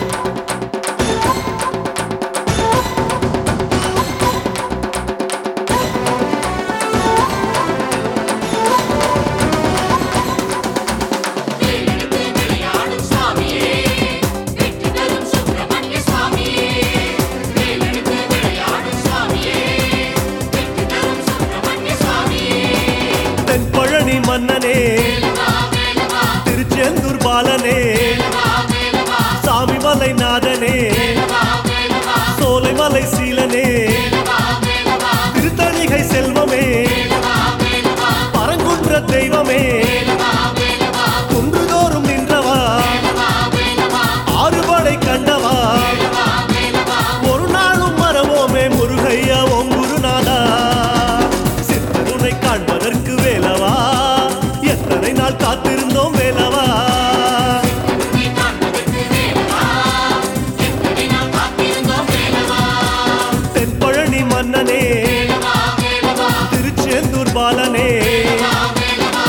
விளையாடும் சாமியே வெற்றி தரும் சுப்பிரமணிய சுவாமியே வேலெடுத்து விளையாடும் சாமியே வெற்றி தரும் சுப்பிரமணிய சுவாமியே தென்பழனி மன்னனே வேலவா வேலவா திருச்செந்தூர் பாலனே வேலவா வேலவா சாமிமலை நாதனே வேலவா வேலவா சோலைமலை சீலனே வேலவா வேலவா திருத்தணிகை செல்வமே வேலவா வேலவா பரங்குன்ற தெய்வமே வேலவா வேலவா குன்றுதோறும் நின்றவா வேலவா வேலவா ஆறுபடை கண்டவா வேலவா வேலவா ஒரு நாளும் மறவோமே முருகையா ஓம் குருநாதா சித்தருனை காண்பதற்கு வேலவா எத்தனை நாள் காத்திருந்தோம் வேலவா உன்னை காண்பதற்கு வேலவா எத்தனை நாள் காத்திருந்தோம் வேலவா தென்பழனி மன்னனே வேலவா வேலவா திருச்செந்தூர் பாலனே வேலவா வேலவா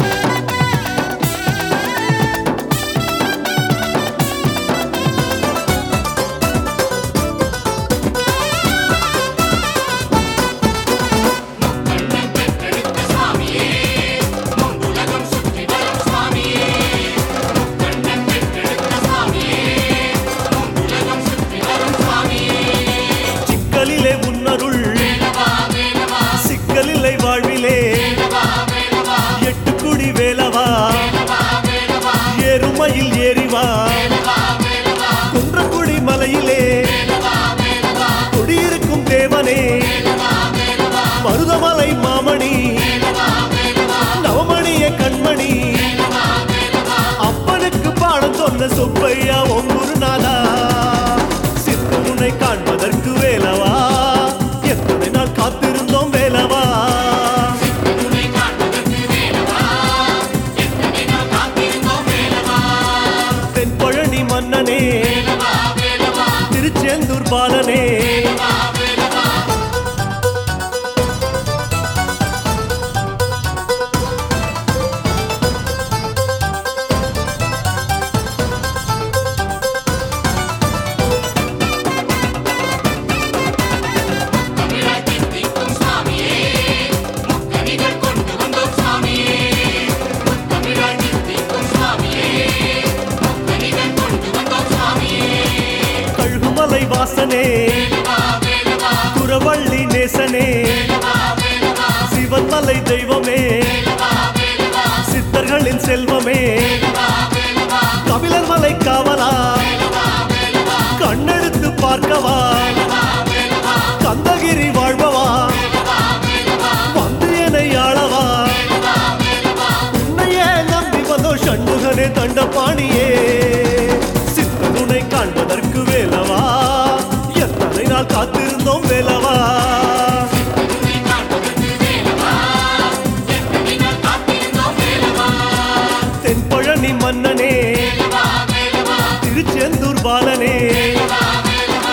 முக்கண்ணன் பெற்றெடுத்த சுவாமியே மூன்றுலகம் சுற்றி வரும் சுவாமியே முக்கண்ணன் பெற்றெடுத்த சுவாமியே மூன்றுலகம் சுற்றி வரும் சுவாமியே சிக்கலிலே உன்னருள் வேலவா வேலவா சிக்கலில்லை வாழ்விலே வேலவா வேலவா எட்டு குடி வேலவா வேலவா வேலவா எருமையில் ஏறிவா வேலவா வேலவா குன்றக்குடி மலையிலே வேலவா வேலவா குடியிருக்கும் தேவனே வேலவா வேலவா மருதமலை மாமணி வேலவா வேலவா நவமணிய கண்மணி வேலவா வேலவா அப்பனுக்கு பாடம் சொன்ன சுப்பையா ஓம் குருநாதா சித்தமுனை காண்பதற்கு வேலவா எத்தனை நாள் காத்திருந்தோம் வேலவா உன்னை காண்பதற்கு வேலவா எத்தனை நாள் காத்திருந்தோம் வேலவா தென்பழனி மன்னனே வேலவா வேலவா திருச்செந்தூர் பாலனே வேலவா வேலவா தமிழாய் தித்திக்கும் சாமியே முக்கனிகள் கொண்டு வந்தோம் சாமியே தமிழாய் தித்திக்கும் சாமியே முக்கனிகள் கொண்டு வந்தோம் சாமியே கழுகுமலை வாசனே வேலவா வேலவா குரவள்ளி நேசனே வேலவா வேலவா சிவன்மலை தெய்வமே வேலவா வேலவா சித்தர்களின் செல்வமே வேலவா வேலவா கபிலர் மலை காவலா வேலவா வேலவா கண்ணெடுத்து பார்க்கவா வேலவா வேலவா கந்தகிரி வாழ்பவா வேலவா வேலவா வந்து என்னை ஆளவா வேலவா வேலவா உன்னையே நம்பி வந்தோ சண்முகனே தண்டபாணியே சித்தனுனை காண்பதற்கு வேலவா எத்தனை நாள் காத்திருந்தோம் வேலவா உன்னை காண்பதற்கு வேலவா எத்தனை நாள் காத்திருந்தோம் வேலவா தென்பழனி மன்னனே வேலவா வேலவா திருச்செந்தூர் பாலனே வேலவா வேலவா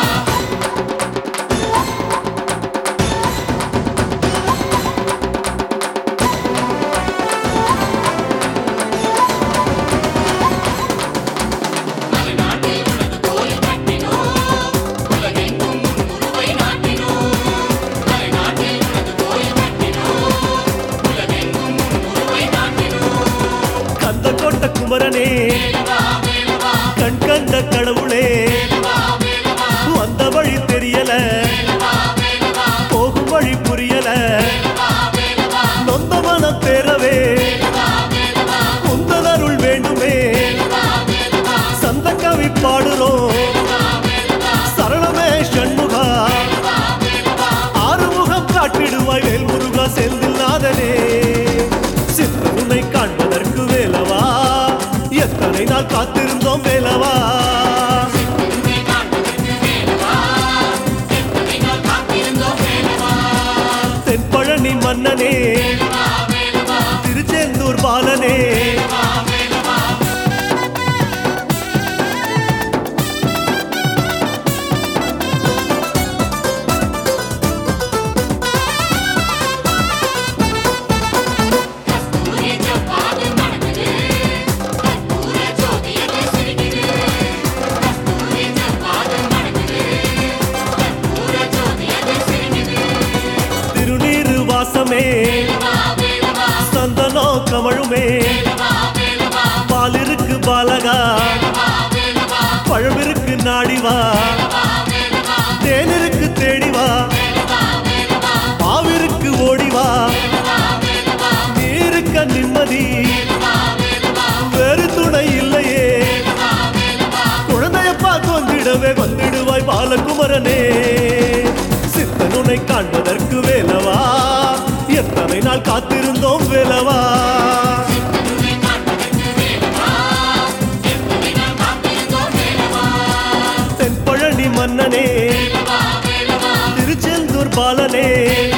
மலைநாட்டில் உனது கோயில் கட்டினோம் உலகெங்கும் உன் உருவை நாட்டினோம் மலைநாட்டில் உனது கோயில் கட்டினோம் உலகெங்கும் உன் உருவை நாட்டினோம் கந்த கொண்ட குமரனே வேலவா வேலவா கண் கண்ட கடவுளே வேலவா வேலவா வந்த வழி தெரியல வேலவா வேலவா போகும் வழி புரியல வேலவா வேலவா நொந்த மனம் தேரவே வேலவா வேலவா குந்தனருள் வேண்டுமே வேலவா வேலவா சந்த கவி பாடுறோம் வேலவா வேலவா சரணமே சண்முகா வேலவா வேலவா ஆறுமுகம் காட்டிடுவாய் வேல் முருகா செந்தில் நாதனே சித்தருனை காண்பதற்கு வேலவா எத்தனை நாள் காத்திருந்தோம் வேலவா உன்னை காண்பதற்கு வேலவா எத்தனை நாள் காத்திருந்தோம் வேலவா தென்பழனி மன்னனே வேலவா வேலவா திருச்செந்தூர் பாலனே வேலவா வேலவா கஸ்தூரி ஜவ்வாது மணக்குது கற்பூர ஜோதியது சிரிக்குது மன்னனே சந்தனோ கமழுமே பாலிருக்கு பாலகா பழமிருக்கு நாடிவா தேனிருக்கு தேடிவா பாவிருக்கு ஓடிவா நீருக்க நிம்மதி வேறு துணை இல்லையே குழந்தையப்பா கொந்திடவே வந்திடுவாய் பாலகுமரனே சித்தனுனை காண்பதற்கு வேலவா எத்தனை நாள் காத்திருந்தோம் வேலவா தென்பழனி மன்னனே திருச்செந்தூர் பாலனே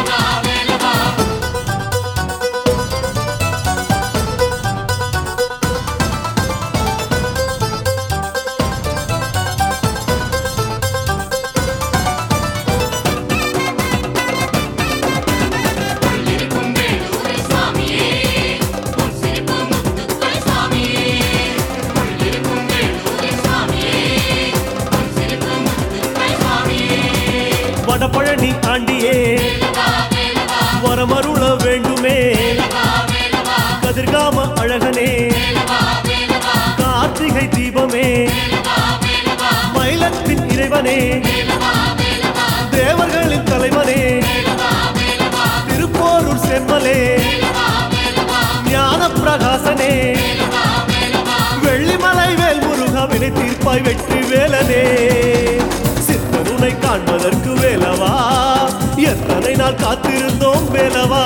வடபழனி ஆண்டியே வரமருள வேண்டுமே கதிர்காம அழகனே கார்த்திகை தீபமே மயிலத்தின் இறைவனே தேவர்களின் தலைவனே திருப்போரூர் செம்மலே ஞான பிரகாசனே வெள்ளிமலை வேல் முருகாவினை தீர்ப்பாய் வெற்றி வேலனே சித்தனுனை காண்பதற்கு வேலவா எத்தனை நாள் காத்திருந்தோம் வேலவா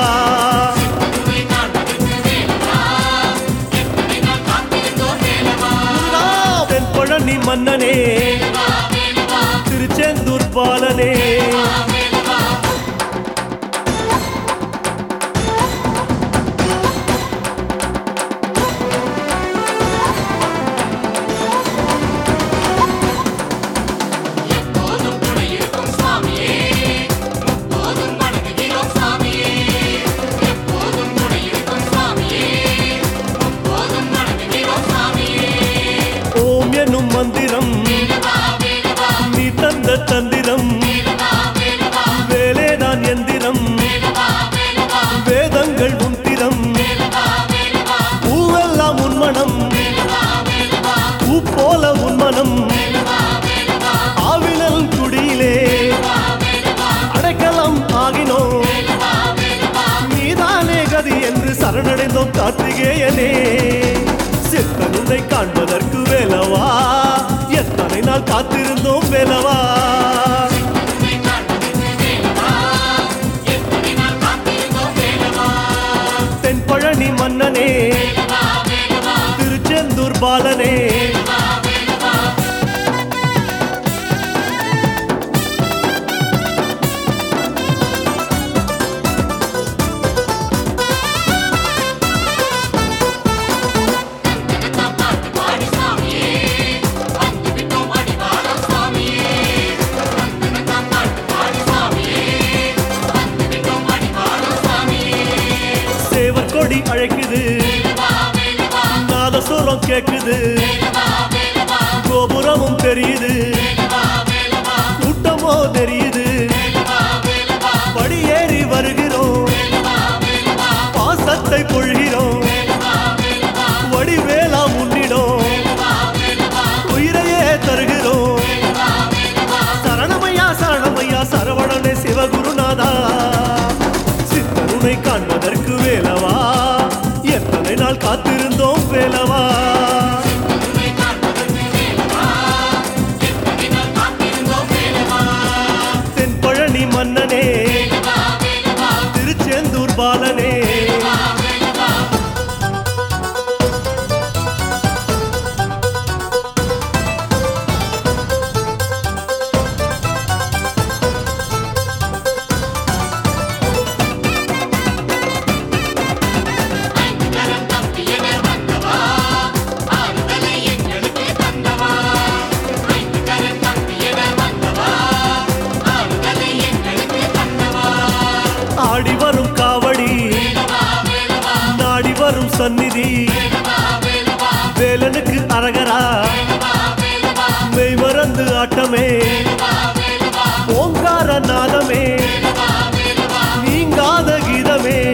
முருகா, தென்பழனி மன்னனே திருச்செந்தூர் பாலனே ஓம் என்னும் மந்திரம் நீ தந்த தந்திரம் வேலேதான் எந்திரம் வேதங்கள் முந்திரம் பூவெல்லாம் உன்மனம் பூ போல உன்மனம் ஆவினல் குடியிலே அடைக்கலம் ஆகினோம் நீதானே கதி என்று சரணடைந்தோம் கார்த்திகேயனே சித்தனுனை காண்பதற்கு வேலவா எத்தனை நாள் காத்திருந்தோம் வேலவா தென்பழனி மன்னனே திருச்செந்தூர் பாலனே சேவர் கொடி அழைக்குது நாதசுரம் கேக்குது கோபுரமும் தெரியுது கூட்டமோ தெரியுது படியேறி வருகிறோம் பாசத்தை பொழிகிறோம் வடிவேலா முன்னிடும் உயிரையே தருகிறோம் சரணமையா சரணமையா சரவணனே சிவகுருநாதா சித்தருனை காண்பதற்கு வேலவா எத்தனை நாள் காத்திருந்தோம் வேலவா தென்பழனி மன்னனே திருச்செந்தூர் பாலனே ஆடி வரும் காவடி நாடி வரும் சந்நிதி வேலனுக்கு அரகரா மெய் மறந்து ஆட்டமே ஓங்கார நாதமே நீங்காத கீதமே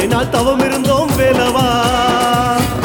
நாள் தவம் இருந்தோம் வேலவா